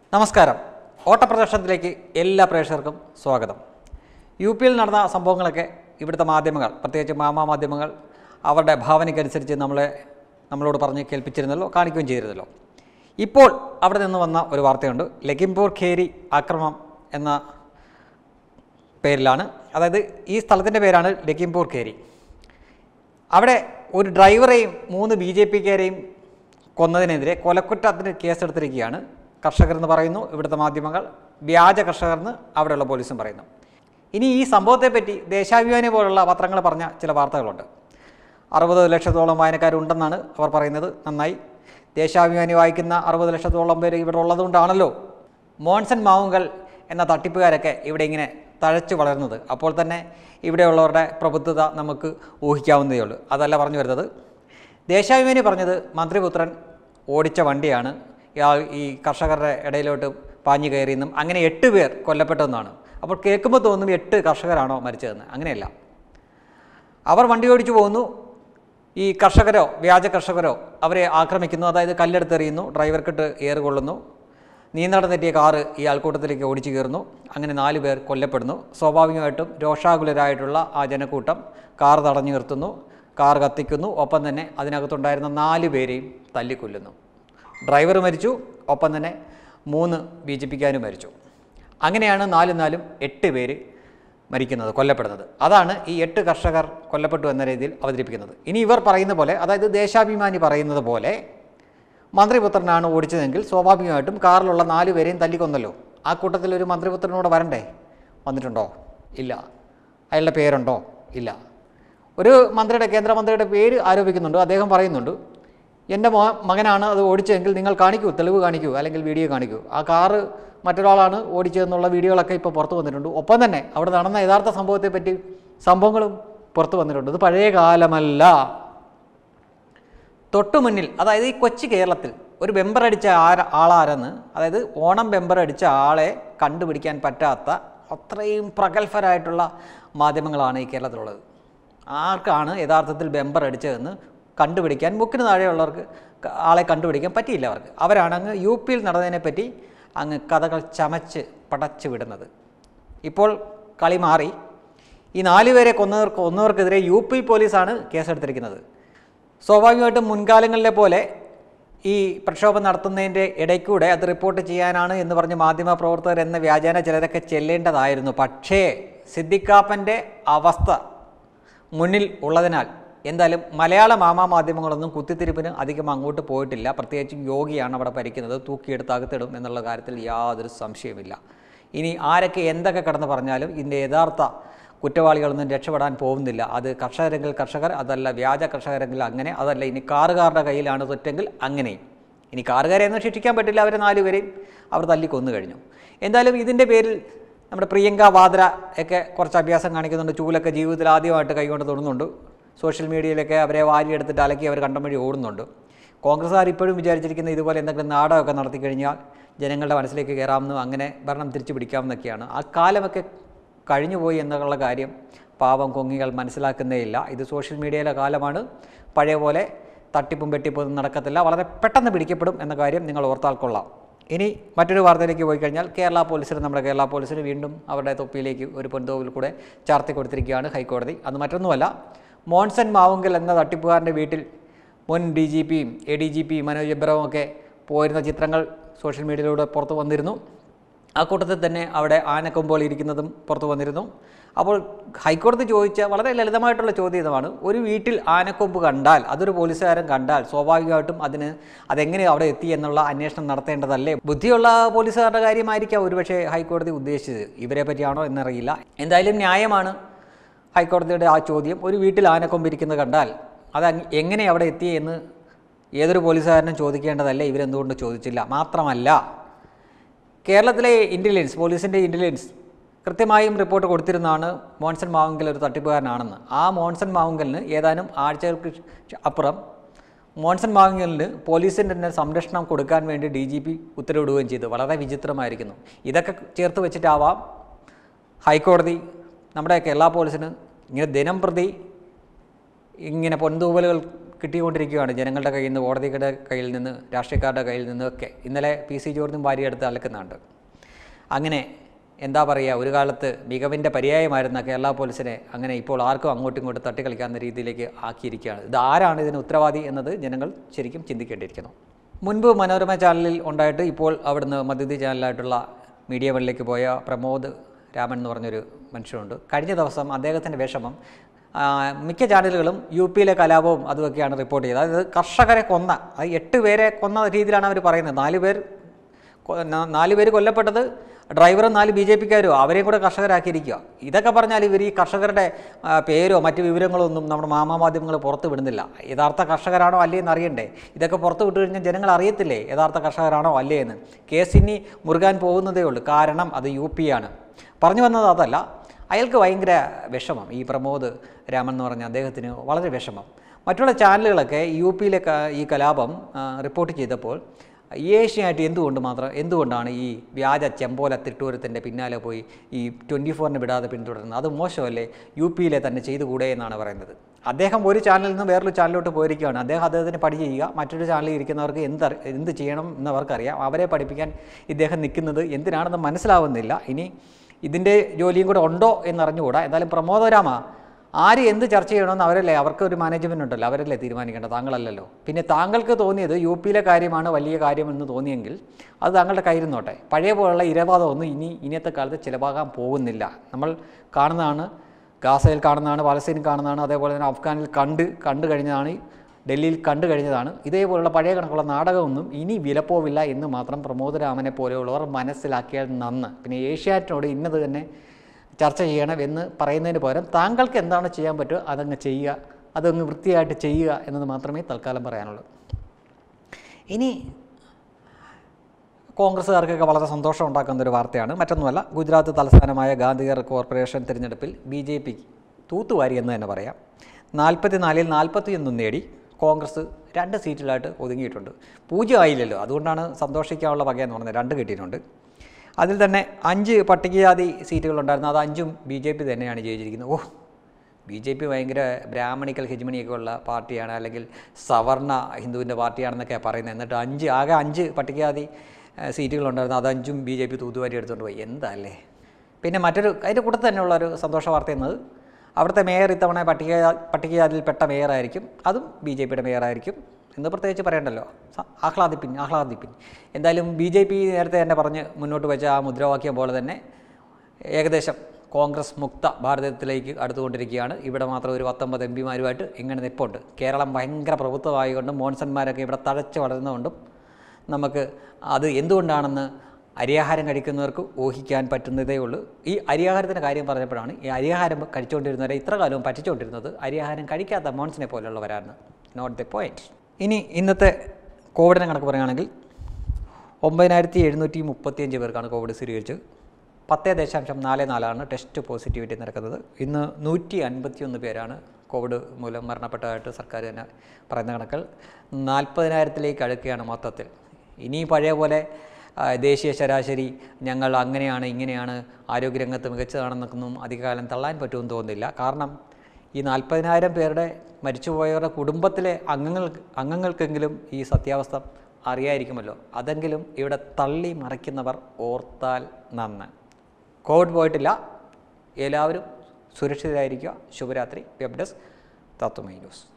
നമസ്കാരം ഓട്ടപ്രദർശനത്തിലേക്ക് എല്ലാ പ്രേക്ഷകർക്കും സ്വാഗതം യു പിയിൽ നടന്ന സംഭവങ്ങളൊക്കെ ഇവിടുത്തെ മാധ്യമങ്ങൾ പ്രത്യേകിച്ച് മാമാ മാധ്യമങ്ങൾ അവരുടെ ഭാവനയ്ക്കനുസരിച്ച് നമ്മളെ നമ്മളോട് പറഞ്ഞ് കേൾപ്പിച്ചിരുന്നല്ലോ കാണിക്കുകയും ചെയ്തിരുന്നല്ലോ ഇപ്പോൾ അവിടെ നിന്ന് വന്ന ഒരു വാർത്തയുണ്ട് ലഖിംപൂർ ഖേരി ആക്രമണം എന്ന പേരിലാണ് അതായത് ഈ സ്ഥലത്തിൻ്റെ പേരാണ് ലഖിംപൂർ ഖേരി അവിടെ ഒരു ഡ്രൈവറെയും മൂന്ന് ബി ജെ പിക്കാരെയും കൊന്നതിനെതിരെ കൊലക്കുറ്റത്തിന് കേസെടുത്തിരിക്കുകയാണ് കർഷകരെന്ന് പറയുന്നു ഇവിടുത്തെ മാധ്യമങ്ങൾ വ്യാജ കർഷകരെന്ന് അവിടെയുള്ള പോലീസും പറയുന്നു ഇനി ഈ സംഭവത്തെപ്പറ്റി ദേശാഭിമാനി പോലുള്ള പത്രങ്ങൾ പറഞ്ഞ ചില വാർത്തകളുണ്ട് അറുപത് ലക്ഷത്തോളം വായനക്കാരുണ്ടെന്നാണ് അവർ പറയുന്നത് നന്നായി ദേശാഭിമാനി വായിക്കുന്ന അറുപത് ലക്ഷത്തോളം പേര് ഇവിടെ ഉള്ളതുകൊണ്ടാണല്ലോ മോൺസൺ മാവുങ്കൽ എന്ന തട്ടിപ്പുകാരൊക്കെ ഇവിടെ ഇങ്ങനെ തഴച്ചു വളരുന്നത് അപ്പോൾ തന്നെ ഇവിടെയുള്ളവരുടെ പ്രബുദ്ധത നമുക്ക് ഊഹിക്കാവുന്നതേ ഉള്ളൂ അതല്ല പറഞ്ഞു വരുന്നത് ദേശാഭിമാനി പറഞ്ഞത് മന്ത്രിപുത്രൻ ഓടിച്ച വണ്ടിയാണ് ഇയാൾ ഈ കർഷകരുടെ ഇടയിലോട്ട് പാഞ്ഞു കയറിയെന്നും അങ്ങനെ എട്ട് പേർ കൊല്ലപ്പെട്ടെന്നാണ് അപ്പോൾ കേൾക്കുമ്പോൾ തോന്നും എട്ട് കർഷകരാണോ മരിച്ചതെന്ന് അങ്ങനെയല്ല അവർ വണ്ടി ഓടിച്ചു പോകുന്നു ഈ കർഷകരോ വ്യാജ കർഷകരോ അവരെ ആക്രമിക്കുന്നു അതായത് കല്ലെടുത്തെറിയുന്നു ഡ്രൈവർക്കിട്ട് ഏറ് കൊള്ളുന്നു നീന്തടം തെറ്റിയ കാറ് ഈ ആൾക്കൂട്ടത്തിലേക്ക് ഓടിച്ചു കയറുന്നു അങ്ങനെ നാല് പേർ കൊല്ലപ്പെടുന്നു സ്വാഭാവികമായിട്ടും രോഷാകുലരായിട്ടുള്ള ആ ജനക്കൂട്ടം കാർ തടഞ്ഞു നിർത്തുന്നു കാർ കത്തിക്കുന്നു ഒപ്പം തന്നെ അതിനകത്തുണ്ടായിരുന്ന നാല് പേരെയും തല്ലിക്കൊല്ലുന്നു ഡ്രൈവർ മരിച്ചു ഒപ്പം തന്നെ മൂന്ന് ബി ജെ പിക്കാരും മരിച്ചു അങ്ങനെയാണ് നാലും നാലും എട്ട് പേര് മരിക്കുന്നത് കൊല്ലപ്പെടുന്നത് അതാണ് ഈ എട്ട് കർഷകർ കൊല്ലപ്പെട്ടു എന്ന രീതിയിൽ അവതരിപ്പിക്കുന്നത് ഇനി ഇവർ പറയുന്ന പോലെ അതായത് ദേശാഭിമാനി പറയുന്നത് പോലെ മന്ത്രിപുത്രനാണ് ഓടിച്ചതെങ്കിൽ സ്വാഭാവികമായിട്ടും കാറിലുള്ള നാല് പേരെയും തല്ലിക്കൊന്നല്ലോ ആ കൂട്ടത്തിൽ ഒരു മന്ത്രിപുത്രനോട് വരണ്ടേ വന്നിട്ടുണ്ടോ ഇല്ല അയാളുടെ പേരുണ്ടോ ഇല്ല ഒരു മന്ത്രിയുടെ കേന്ദ്രമന്ത്രിയുടെ പേര് ആരോപിക്കുന്നുണ്ട് അദ്ദേഹം പറയുന്നുണ്ട് എൻ്റെ മോ മകനാണ് അത് ഓടിച്ചതെങ്കിൽ നിങ്ങൾ കാണിക്കൂ തെളിവ് കാണിക്കൂ അല്ലെങ്കിൽ വീഡിയോ കാണിക്കൂ ആ കാറ് മറ്റൊരാളാണ് ഓടിച്ചതെന്നുള്ള വീഡിയോകളൊക്കെ ഇപ്പോൾ പുറത്തു വന്നിട്ടുണ്ട് ഒപ്പം തന്നെ അവിടെ നടന്ന യഥാർത്ഥ സംഭവത്തെപ്പറ്റി സംഭവങ്ങളും പുറത്തു വന്നിട്ടുണ്ട് ഇത് പഴയ കാലമല്ല തൊട്ടു മുന്നിൽ അതായത് ഈ കൊച്ചു കേരളത്തിൽ ഒരു ബെമ്പർ അടിച്ച ആര ആളാരെന്ന് അതായത് ഓണം ബെമ്പർ അടിച്ച ആളെ കണ്ടുപിടിക്കാൻ പറ്റാത്ത അത്രയും പ്രഗത്ഭരായിട്ടുള്ള മാധ്യമങ്ങളാണ് ഈ കേരളത്തിലുള്ളത് ആർക്കാണ് യഥാർത്ഥത്തിൽ ബെമ്പർ അടിച്ചതെന്ന് കണ്ടുപിടിക്കാൻ മുക്കിന് താഴെയുള്ളവർക്ക് ക- ആളെ കണ്ടുപിടിക്കാൻ പറ്റിയില്ല അവർക്ക് അവരാണ് അങ്ങ് യു പിയിൽ നടന്നതിനെപ്പറ്റി അങ്ങ് കഥകൾ ചമച്ച് പടച്ചു വിടുന്നത് ഇപ്പോൾ കളി മാറി ഈ നാലുപേരെ കൊന്നവർക്ക് കൊന്നവർക്കെതിരെ യു പി പോലീസാണ് കേസെടുത്തിരിക്കുന്നത് സ്വാഭാവികമായിട്ടും മുൻകാലങ്ങളിലെ പോലെ ഈ പ്രക്ഷോഭം നടത്തുന്നതിൻ്റെ ഇടയ്ക്കൂടെ അത് റിപ്പോർട്ട് ചെയ്യാനാണ് എന്ന് പറഞ്ഞ് മാധ്യമപ്രവർത്തകർ എന്ന വ്യാജേന ചിലരൊക്കെ ചെല്ലേണ്ടതായിരുന്നു പക്ഷേ സിദ്ദിഖാപ്പൻ്റെ അവസ്ഥ മുന്നിൽ ഉള്ളതിനാൽ എന്തായാലും മലയാള മാമാ മാധ്യമങ്ങളൊന്നും കുത്തിത്തിരിപ്പിന് അധികം അങ്ങോട്ട് പോയിട്ടില്ല പ്രത്യേകിച്ച് യോഗിയാണ് അവിടെ ഭരിക്കുന്നത് തൂക്കിയെടുത്ത് അകത്തിടും എന്നുള്ള കാര്യത്തിൽ യാതൊരു സംശയമില്ല ഇനി ആരൊക്കെ എന്തൊക്കെ കടന്ന് പറഞ്ഞാലും ഇതിൻ്റെ യഥാർത്ഥ കുറ്റവാളികളൊന്നും രക്ഷപ്പെടാൻ പോകുന്നില്ല അത് കർഷകരെങ്കിൽ കർഷകർ അതല്ല വ്യാജ കർഷകരെങ്കിൽ അങ്ങനെ അതല്ല ഇനി കാറുകാരുടെ കയ്യിലാണ് തെറ്റെങ്കിൽ അങ്ങനെയും ഇനി കാറുകാരെ ഒന്നും ശിക്ഷിക്കാൻ പറ്റില്ല അവരെ നാലുപേരെയും അവർ തല്ലി കൊന്നു കഴിഞ്ഞു എന്തായാലും ഇതിൻ്റെ പേരിൽ നമ്മുടെ പ്രിയങ്ക വാദ്ര ഒക്കെ കുറച്ച് അഭ്യാസം കാണിക്കുന്നുണ്ട് ചൂലൊക്കെ ജീവിതത്തിൽ ആദ്യമായിട്ട് കൈകൊണ്ട് തൊടുന്നുണ്ട് സോഷ്യൽ മീഡിയയിലൊക്കെ അവരെ വാരിയെടുത്തിട്ട് അലക്കി അവർ കണ്ടം വഴി ഓടുന്നുണ്ട് കോൺഗ്രസ്സുകാർ ഇപ്പോഴും വിചാരിച്ചിരിക്കുന്ന ഇതുപോലെ എന്തെങ്കിലും നാടകമൊക്കെ നടത്തി കഴിഞ്ഞാൽ ജനങ്ങളുടെ മനസ്സിലേക്ക് കയറാമെന്നും അങ്ങനെ ഭരണം തിരിച്ചു പിടിക്കാമെന്നൊക്കെയാണ് ആ കാലമൊക്കെ കഴിഞ്ഞുപോയി എന്നുള്ള കാര്യം പാവം കൊങ്ങികൾ മനസ്സിലാക്കുന്നേയില്ല ഇത് സോഷ്യൽ മീഡിയയിലെ കാലമാണ് പഴയ പോലെ തട്ടിപ്പും വെട്ടിപ്പും ഒന്നും നടക്കത്തില്ല വളരെ പെട്ടെന്ന് പിടിക്കപ്പെടും എന്ന കാര്യം നിങ്ങൾ ഓർത്താൽ കൊള്ളാം ഇനി മറ്റൊരു വാർത്തയിലേക്ക് പോയി കഴിഞ്ഞാൽ കേരള പോലീസിന് നമ്മുടെ കേരള പോലീസിന് വീണ്ടും അവരുടെ തൊപ്പിയിലേക്ക് ഒരു പൊൻതോവിൽ കൂടെ ചാർത്തി കൊടുത്തിരിക്കുകയാണ് ഹൈക്കോടതി അത് മറ്റൊന്നുമല്ല മോൺസൺ മാവുങ്കൽ എന്ന തട്ടിപ്പുകാരൻ്റെ വീട്ടിൽ മുൻ ഡി ജി പിയും A D G P Manoj എബ്രവും ഒക്കെ പോയിരുന്ന ചിത്രങ്ങൾ സോഷ്യൽ മീഡിയയിലൂടെ പുറത്തു വന്നിരുന്നു ആ കൂട്ടത്തിൽ തന്നെ അവിടെ ആനക്കൊമ്പോൾ ഇരിക്കുന്നതും പുറത്തു വന്നിരുന്നു അപ്പോൾ ഹൈക്കോടതി ചോദിച്ച വളരെ ലളിതമായിട്ടുള്ള ചോദ്യമാണ് ഒരു വീട്ടിൽ ആനക്കൊമ്പ് കണ്ടാൽ അതൊരു പോലീസുകാരൻ കണ്ടാൽ സ്വാഭാവികമായിട്ടും അതിന് അതെങ്ങനെ അവിടെ എത്തി എന്നുള്ള അന്വേഷണം നടത്തേണ്ടതല്ലേ ബുദ്ധിയുള്ള പോലീസുകാരുടെ കാര്യമായിരിക്കാം ഒരുപക്ഷെ ഹൈക്കോടതി ഉദ്ദേശിച്ചത് ഇവരെ പറ്റിയാണോ എന്നറിയില്ല എന്തായാലും ന്യായമാണ് ഹൈക്കോടതിയുടെ ആ ചോദ്യം ഒരു വീട്ടിൽ ആനക്കൊമ്പ് ഇരിക്കുന്നത് കണ്ടാൽ അത് അങ്ങ് എങ്ങനെ അവിടെ എത്തി എന്ന് ഏതൊരു പോലീസുകാരനും ചോദിക്കേണ്ടതല്ലേ ഇവരെന്തുകൊണ്ട് ചോദിച്ചില്ല മാത്രമല്ല കേരളത്തിലെ ഇൻ്റലിജൻസ് പോലീസിൻ്റെ ഇൻ്റലിജൻസ് കൃത്യമായും റിപ്പോർട്ട് കൊടുത്തിരുന്നതാണ് മോൺസൺ മാവുങ്കൽ ഒരു തട്ടിപ്പുകാരനാണെന്ന് ആ മോൺസൺ മാവുങ്കലിന് ഏതാനും ആഴ്ചകൾക്ക് ശ് അപ്പുറം മോൺസൺ മാവുങ്കലിന് പോലീസിൻ്റെ തന്നെ സംരക്ഷണം കൊടുക്കാൻ വേണ്ടി ഡി ജി പി ഉത്തരവിടുകയും ചെയ്തു വളരെ വിചിത്രമായിരിക്കുന്നു ഇതൊക്കെ ചേർത്ത് വെച്ചിട്ടാവാം ഹൈക്കോടതി നമ്മുടെ കേരള പോലീസിന് ഇങ്ങനെ ദിനം പ്രതി ഇങ്ങനെ പൊൻതൂവലുകൾ കിട്ടിക്കൊണ്ടിരിക്കുകയാണ് ജനങ്ങളുടെ കയ്യിൽ നിന്ന് കോടതിയുടെ കയ്യിൽ നിന്ന് രാഷ്ട്രീയക്കാരുടെ കയ്യിൽ നിന്നൊക്കെ ഇന്നലെ പി സി ജോർജും ഭാര്യയെടുത്ത് അലക്കുന്നുണ്ട് അങ്ങനെ എന്താ പറയുക ഒരു കാലത്ത് മികവിൻ്റെ പര്യായമായിരുന്ന കേരള പോലീസിനെ അങ്ങനെ ഇപ്പോൾ ആർക്കും അങ്ങോട്ടും ഇങ്ങോട്ടും തട്ടിക്കളിക്കാവുന്ന രീതിയിലേക്ക് ആക്കിയിരിക്കുകയാണ് ഇത് ആരാണ് ഇതിന് ഉത്തരവാദി എന്നത് ജനങ്ങൾ ശരിക്കും ചിന്തിക്കേണ്ടിയിരിക്കുന്നു മുൻപ് മനോരമ ചാനലിൽ ഉണ്ടായിട്ട് ഇപ്പോൾ അവിടുന്ന് മധ്യതി ചാനലായിട്ടുള്ള മീഡിയ വണ്ണിലേക്ക് പോയ പ്രമോദ് രാമൻ എന്ന് പറഞ്ഞൊരു മനുഷ്യനുണ്ട് കഴിഞ്ഞ ദിവസം അദ്ദേഹത്തിൻ്റെ വിഷമം ആ, മിക്ക ചാനലുകളും യു പിയിലെ കലാപവും അതുമൊക്കെയാണ് റിപ്പോർട്ട് ചെയ്തത് അതായത് കർഷകരെ കൊന്ന അത് എട്ട് പേരെ കൊന്ന രീതിയിലാണ് അവർ പറയുന്നത് നാല് പേർ കൊ- നാ- നാല് പേര് കൊല്ലപ്പെട്ടത് ഡ്രൈവറും നാല് ബി ജെ പിക്കാരും അവരെയും കൂടെ കർഷകരാക്കിയിരിക്കുക ഇതൊക്കെ പറഞ്ഞാൽ ഇവർ ഈ കർഷകരുടെ ആ, പേരോ മറ്റു വിവരങ്ങളോ ഒന്നും നമ്മുടെ മാമാമാധ്യമങ്ങൾ പുറത്ത് വിടുന്നില്ല യഥാർത്ഥ കർഷകരാണോ അല്ലേ എന്ന് അറിയണ്ടേ ഇതൊക്കെ പുറത്ത് വിട്ട് കഴിഞ്ഞാൽ ജനങ്ങൾ അറിയത്തില്ലേ യഥാർത്ഥ കർഷകരാണോ അല്ലേ എന്ന് കേസ് ഇനി മുറുകാൻ പോകുന്നതേ ഉള്ളൂ കാരണം അത് യു പി ആണ് പറഞ്ഞു വന്നത് അതല്ല അയാൾക്ക് ഭയങ്കര വിഷമം ഈ പ്രമോദ് രാമൻ എന്ന് പറഞ്ഞ അദ്ദേഹത്തിന് വളരെ വിഷമം മറ്റുള്ള ചാനലുകളൊക്കെ യു പിയിലെ ക- ഈ കലാപം ആ, റിപ്പോർട്ട് ചെയ്തപ്പോൾ ഏഷ്യയായിട്ട് എന്തുകൊണ്ട് മാത്രം എന്തുകൊണ്ടാണ് ഈ വ്യാജ ചെമ്പോല തിട്ടൂരത്തിൻ്റെ പിന്നാലെ പോയി ഈ ട്വൻറ്റി ഫോറിന് വിടാതെ പിന്തുടരുന്നത് അത് മോശമല്ലേ യു പിയിലെ തന്നെ ചെയ്തുകൂടെ എന്നാണ് പറയുന്നത് അദ്ദേഹം ഒരു ചാനലിൽ നിന്ന് വേറൊരു ചാനലിലോട്ട് പോയിരിക്കുകയാണ് അദ്ദേഹം അദ്ദേഹത്തിന് പഠി ചെയ്യുക മറ്റൊരു ചാനലിൽ ഇരിക്കുന്നവർക്ക് എന്ത് എന്ത് ചെയ്യണം എന്നവർക്കറിയാം അവരെ പഠിപ്പിക്കാൻ ഇദ്ദേഹം നിൽക്കുന്നത് എന്തിനാണെന്ന് മനസ്സിലാവുന്നില്ല ഇനി ഇതിൻ്റെ ജോലിയും കൂടെ ഉണ്ടോ എന്നറിഞ്ഞുകൂടാ എന്തായാലും പ്രമോദരാമ ആര് എന്ത് ചർച്ച ചെയ്യണമെന്ന് അവരല്ലേ അവർക്ക് ഒരു മാനേജ്മെൻ്റ് ഉണ്ടല്ലോ അവരല്ലേ തീരുമാനിക്കേണ്ടത് താങ്കളല്ലല്ലോ പിന്നെ താങ്കൾക്ക് തോന്നിയത് യു പിയിലെ കാര്യമാണ് വലിയ കാര്യമെന്ന് തോന്നിയെങ്കിൽ അത് താങ്കളുടെ കയ്യിൽ നിന്നോട്ടെ പഴയ പോലുള്ള ഇരവാദമൊന്നും ഇനി ഇനിയത്തെ കാലത്ത് ചിലവാകാൻ പോകുന്നില്ല നമ്മൾ കാണുന്നതാണ് ഗാസയിൽ കാണുന്നതാണ് പാലസ്തീനിൽ കാണുന്നതാണ് അതേപോലെ തന്നെ അഫ്ഗാനിൽ കണ്ട് കണ്ടു കഴിഞ്ഞതാണ് ഡൽഹിയിൽ കണ്ടു കഴിഞ്ഞതാണ് ഇതേപോലുള്ള പഴയ കണക്കുള്ള നാടകമൊന്നും ഇനി വിലപ്പോവില്ല എന്ന് മാത്രം പ്രമോദ് രാമനെ പോലെയുള്ളവർ മനസ്സിലാക്കിയാൽ നന്ന് പിന്നെ ഏഷ്യാറ്റിനോട് ഇന്നത് തന്നെ ചർച്ച ചെയ്യണം എന്ന് പറയുന്നതിന് പകരം താങ്കൾക്ക് എന്താണ് ചെയ്യാൻ പറ്റുമോ അതങ്ങ് ചെയ്യുക അതങ്ങ് വൃത്തിയായിട്ട് ചെയ്യുക എന്നത് മാത്രമേ തൽക്കാലം പറയാനുള്ളൂ ഇനി കോൺഗ്രസ്സുകാർക്കൊക്കെ വളരെ സന്തോഷം ഉണ്ടാക്കുന്ന ഒരു വാർത്തയാണ് മറ്റൊന്നുമല്ല ഗുജറാത്ത് തലസ്ഥാനമായ ഗാന്ധിനഗർ കോർപ്പറേഷൻ തിരഞ്ഞെടുപ്പിൽ ബി ജെ പി തൂത്തുവാരി എന്ന് തന്നെ പറയാം നാൽപ്പത്തിനാലിൽ നാൽപ്പത്തിയൊന്നും നേടി കോൺഗ്രസ് രണ്ട് സീറ്റിലായിട്ട് ഒതുങ്ങിയിട്ടുണ്ട് പൂജ്യം ആയില്ലല്ലോ അതുകൊണ്ടാണ് സന്തോഷിക്കാനുള്ള വകയെന്ന് പറഞ്ഞത് രണ്ട് കിട്ടിയിട്ടുണ്ട് അതിൽ തന്നെ അഞ്ച് പട്ടികജാതി സീറ്റുകളുണ്ടായിരുന്നു അത് അഞ്ചും ബി ജെ പി തന്നെയാണ് ജയിച്ചിരിക്കുന്നത് ഓ ബി ജെ പി ഭയങ്കര ബ്രാഹ്മണിക്കൽ ഹെജ്മണിയൊക്കെ ഉള്ള പാർട്ടിയാണ് അല്ലെങ്കിൽ സവർണ ഹിന്ദുവിൻ്റെ പാർട്ടിയാണെന്നൊക്കെ പറയുന്നത് എന്നിട്ട് അഞ്ച് ആകെ അഞ്ച് പട്ടികജാതി ഏഹ്, സീറ്റുകളുണ്ടായിരുന്നു അത് അഞ്ചും ബി ജെ പി തൂത്തുവാരി എടുത്തുകൊണ്ട് പോയി എന്താ അല്ലേ പിന്നെ മറ്റൊരു അതിൻ്റെ കൂട്ടത്തിൽ തന്നെയുള്ള ഒരു സന്തോഷ വാർത്ത എന്നത് അവിടുത്തെ മേയർ ഇത്തവണ പട്ടിക പട്ടികജാതിയിൽപ്പെട്ട മേയറായിരിക്കും അതും ബി ജെ പിയുടെ മേയറായിരിക്കും എന്ന് പ്രത്യേകിച്ച് പറയണ്ടല്ലോ സ- ആഹ്ലാദിപ്പിൻ ആഹ്ലാദിപ്പിൻ എന്തായാലും ബി ജെ പി നേരത്തെ തന്നെ പറഞ്ഞ് മുന്നോട്ട് വെച്ച ആ മുദ്രാവാക്യം പോലെ തന്നെ ഏകദേശം കോൺഗ്രസ് മുക്ത ഭാരതത്തിലേക്ക് അടുത്തുകൊണ്ടിരിക്കുകയാണ് ഇവിടെ മാത്രം ഒരു പത്തൊമ്പത് എം പിമാരുമായിട്ട് ഇങ്ങനെ നിൽപ്പുണ്ട് കേരളം ഭയങ്കര പ്രഭുത്വമായതുകൊണ്ടും മോൺസന്മാരൊക്കെ ഇവിടെ തഴച്ച് വളരുന്നതുകൊണ്ടും നമുക്ക് അത് എന്തുകൊണ്ടാണെന്ന് അരിയാഹാരം കഴിക്കുന്നവർക്ക് ഊഹിക്കാൻ പറ്റുന്നതേ ഉള്ളൂ ഈ അരിയാഹാരത്തിൻ്റെ കാര്യം പറഞ്ഞപ്പോഴാണ് ഈ അരിയാഹാരം കഴിച്ചുകൊണ്ടിരുന്നവരെ ഇത്ര കാലവും പറ്റിച്ചുകൊണ്ടിരുന്നത് അരിയാഹാരം കഴിക്കാത്ത മോൺസിനെ പോലുള്ളവരാണ് നോട്ട് ദി പോയിൻറ്റ് ഇനി ഇന്നത്തെ കോവിഡിനെ കണക്ക് പറയുകയാണെങ്കിൽ ഒമ്പതിനായിരത്തി എഴുന്നൂറ്റി മുപ്പത്തിയഞ്ച് പേർക്കാണ് കോവിഡ് സ്ഥിരീകരിച്ചത് പത്ത് ദശാംശം നാല് നാലാണ് ടെസ്റ്റ് പോസിറ്റിവിറ്റി നടക്കുന്നത് ഇന്ന് നൂറ്റി അൻപത്തിയൊന്ന് പേരാണ് കോവിഡ് മൂലം മരണപ്പെട്ടതായിട്ട് സർക്കാർ തന്നെ പറയുന്ന കണക്കിൽ നാൽപ്പതിനായിരത്തിലേക്ക് അടുക്കുകയാണ് മൊത്തത്തിൽ ഇനി പഴയ പോലെ ആ, ദേശീയ ശരാശരി ഞങ്ങൾ അങ്ങനെയാണ് ഇങ്ങനെയാണ് ആരോഗ്യരംഗത്ത് മികച്ചതാണെന്നൊന്നും അധികകാലം തള്ളാൻ പറ്റുമെന്ന് തോന്നുന്നില്ല കാരണം ഈ നാൽപ്പതിനായിരം പേരുടെ മരിച്ചുപോയവരുടെ കുടുംബത്തിലെ അംഗങ്ങൾക്ക് അംഗങ്ങൾക്കെങ്കിലും ഈ സത്യാവസ്ഥ അറിയായിരിക്കുമല്ലോ അതെങ്കിലും ഇവിടെ തള്ളി മറിക്കുന്നവർ ഓർത്താൽ നന്ന് കോവിഡ് പോയിട്ടില്ല എല്ലാവരും സുരക്ഷിതരായിരിക്കുക ശുഭരാത്രി വെബ് ഡെസ്ക് തത്വമൈ ന്യൂസ്